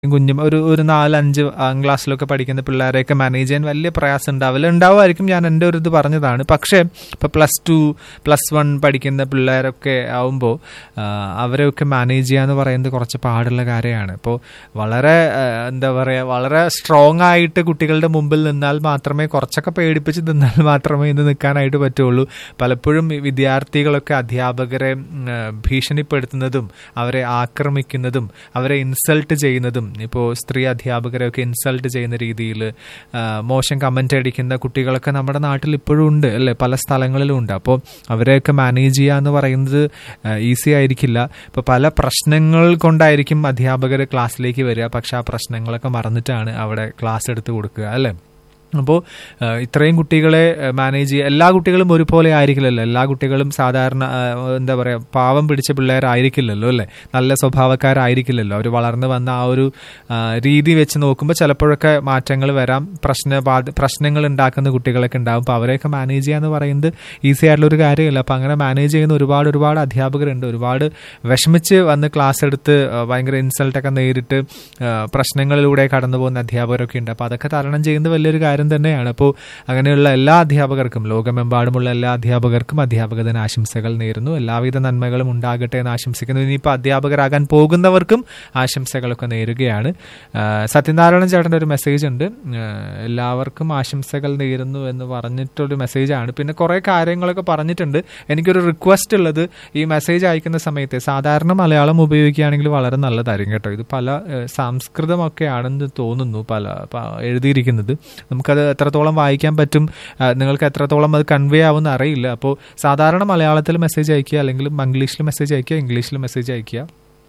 കുഞ്ഞും ഒരു ഒരു നാല് അഞ്ച് ക്ലാസ്സിലൊക്കെ പഠിക്കുന്ന പിള്ളേരെയൊക്കെ മാനേജ് ചെയ്യാൻ വലിയ പ്രയാസം ഉണ്ടാവില്ല ഉണ്ടാവുമായിരിക്കും ഞാൻ എൻ്റെ ഒരു ഇത് പറഞ്ഞതാണ് പക്ഷേ ഇപ്പോൾ പ്ലസ് ടു പ്ലസ് വൺ പഠിക്കുന്ന പിള്ളേരൊക്കെ ആവുമ്പോൾ അവരെയൊക്കെ മാനേജ് ചെയ്യുക എന്ന് പറയുന്നത് കുറച്ച് പാടുള്ള കാര്യമാണ് ഇപ്പോൾ വളരെ ആ, എന്താ പറയുക വളരെ സ്ട്രോങ് ആയിട്ട് കുട്ടികളുടെ മുമ്പിൽ നിന്നാൽ മാത്രമേ കുറച്ചൊക്കെ പേടിപ്പിച്ച് നിന്നാൽ മാത്രമേ ഇന്ന് നിൽക്കാനായിട്ട് പറ്റുള്ളൂ പലപ്പോഴും ഈ വിദ്യാർത്ഥികളൊക്കെ അധ്യാപകരെ ഉം, ആ, ഭീഷണിപ്പെടുത്തുന്നതും അവരെ ആക്രമിക്കുന്നതും അവരെ ഇൻസൾട്ട് ചെയ്യുന്നതും ഇപ്പോൾ സ്ത്രീ അധ്യാപകരെയൊക്കെ ഇൻസൾട്ട് ചെയ്യുന്ന രീതിയിൽ മോശം കമൻ്റ് അടിക്കുന്ന കുട്ടികളൊക്കെ നമ്മുടെ നാട്ടിൽ ഇപ്പോഴും ഉണ്ട് അല്ലേ പല സ്ഥലങ്ങളിലും ഉണ്ട് അപ്പോൾ അവരെയൊക്കെ മാനേജ് ചെയ്യുക എന്ന് പറയുന്നത് ഈസി ആയിരിക്കില്ല ഇപ്പോൾ പല പ്രശ്നങ്ങൾ കൊണ്ടായിരിക്കും അധ്യാപകർ ക്ലാസ്സിലേക്ക് വരിക പക്ഷെ ആ പ്രശ്നങ്ങളൊക്കെ മറന്നിട്ടാണ് അവിടെ ക്ലാസ് എടുത്ത് കൊടുക്കുക അല്ലേ അപ്പോൾ ഇത്രയും കുട്ടികളെ മാനേജ് ചെയ്യുക എല്ലാ കുട്ടികളും ഒരുപോലെ ആയിരിക്കില്ലല്ലോ എല്ലാ കുട്ടികളും സാധാരണ ആ, എന്താ പറയുക പാവം പിടിച്ച പിള്ളേരായിരിക്കില്ലല്ലോ അല്ലേ നല്ല സ്വഭാവക്കാരായിരിക്കില്ലല്ലോ അവർ വളർന്നു വന്ന ആ ഒരു ആ, രീതി വെച്ച് നോക്കുമ്പോൾ ചിലപ്പോഴൊക്കെ മാറ്റങ്ങൾ വരാം പ്രശ്ന പ്രശ്നങ്ങൾ ഉണ്ടാക്കുന്ന കുട്ടികളൊക്കെ ഉണ്ടാവും അപ്പോൾ അവരെയൊക്കെ മാനേജ് ചെയ്യുക എന്ന് പറയുന്നത് ഈസി ആയിട്ടുള്ള ഒരു കാര്യമല്ല അപ്പോൾ അങ്ങനെ മാനേജ് ചെയ്യുന്ന ഒരുപാട് ഒരുപാട് അധ്യാപകരുണ്ട് ഒരുപാട് വിഷമിച്ച് വന്ന് ക്ലാസ് എടുത്ത് ആ, ഭയങ്കര ഇൻസൾട്ടൊക്കെ നേരിട്ട് ആ, പ്രശ്നങ്ങളിലൂടെ കടന്നു പോകുന്ന അധ്യാപകരൊക്കെ ഉണ്ട് അപ്പോൾ അതൊക്കെ തരണം ചെയ്യുന്നത് വലിയൊരു കാര്യം തന്നെയാണ് അപ്പോൾ അങ്ങനെയുള്ള എല്ലാ അധ്യാപകർക്കും ലോകമെമ്പാടുമുള്ള എല്ലാ അധ്യാപകർക്കും അധ്യാപക ദിന ആശംസകൾ നേരുന്നു എല്ലാവിധ നന്മകളും ഉണ്ടാകട്ടെ എന്ന് ആശംസിക്കുന്നു ഇനിയിപ്പോൾ അധ്യാപകരാകാൻ പോകുന്നവർക്കും ആശംസകളൊക്കെ നേരുകയാണ് ആ, സത്യനാരായണൻ ചേട്ടൻ്റെ ഒരു മെസ്സേജ് ഉണ്ട് ആ, എല്ലാവർക്കും ആശംസകൾ നേരുന്നു എന്ന് പറഞ്ഞിട്ടൊരു മെസ്സേജാണ് പിന്നെ കുറേ കാര്യങ്ങളൊക്കെ പറഞ്ഞിട്ടുണ്ട് എനിക്കൊരു റിക്വസ്റ്റ് ഉള്ളത് ഈ മെസ്സേജ് അയക്കുന്ന സമയത്ത് സാധാരണ മലയാളം ഉപയോഗിക്കുകയാണെങ്കിൽ വളരെ നല്ലതായിരിക്കും കേട്ടോ ഇത് പല ഏഹ്, സംസ്കൃതമൊക്കെ ആണെന്ന് തോന്നുന്നു പല പ- എഴുതിയിരിക്കുന്നത് നമുക്കത് എത്രത്തോളം വായിക്കാൻ പറ്റും ആ, നിങ്ങൾക്ക് എത്രത്തോളം അത് കൺവേ ആവുമെന്ന് അറിയില്ല അപ്പോൾ സാധാരണ മലയാളത്തിൽ മെസ്സേജ് അയക്കുക അല്ലെങ്കിൽ മംഗ്ലീഷിൽ മെസ്സേജ് അയക്കുക ഇംഗ്ലീഷിൽ മെസ്സേജ് അയക്കുക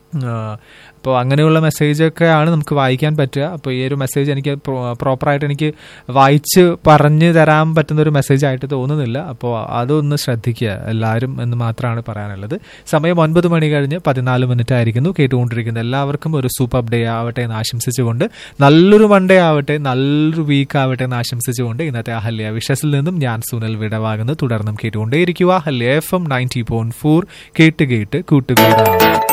അപ്പോൾ അങ്ങനെയുള്ള മെസ്സേജൊക്കെയാണ് നമുക്ക് വായിക്കാൻ പറ്റുക അപ്പോൾ ഈ ഒരു മെസ്സേജ് എനിക്ക് പ്രോപ്പറായിട്ട് എനിക്ക് വായിച്ച് പറഞ്ഞു തരാൻ പറ്റുന്ന ഒരു മെസ്സേജ് ആയിട്ട് തോന്നുന്നില്ല അപ്പോൾ അതൊന്ന് ശ്രദ്ധിക്കുക എല്ലാവരും എന്ന് മാത്രമാണ് പറയാനുള്ളത് സമയം ഒൻപത് മണി കഴിഞ്ഞ് പതിനാല് മിനിറ്റ് ആയിരിക്കുന്നു കേട്ടുകൊണ്ടിരിക്കുന്ന എല്ലാവർക്കും ഒരു സൂപ്പർ ഡേ ആവട്ടെ എന്ന് ആശംസിച്ചുകൊണ്ട് നല്ലൊരു മൺഡേ ആവട്ടെ നല്ലൊരു വീക്ക് ആവട്ടെ എന്ന് ആശംസിച്ചുകൊണ്ട് ഇന്നത്തെ അഹല്യ വിഷസിൽ നിന്നും ഞാൻ സുനൽ വിടവാകുന്നു തുടർന്നും കേട്ടുകൊണ്ടേയിരിക്കുക Ahalia F M ninety point four കേട്ട് കേട്ട് കൂട്ടുകൂടാം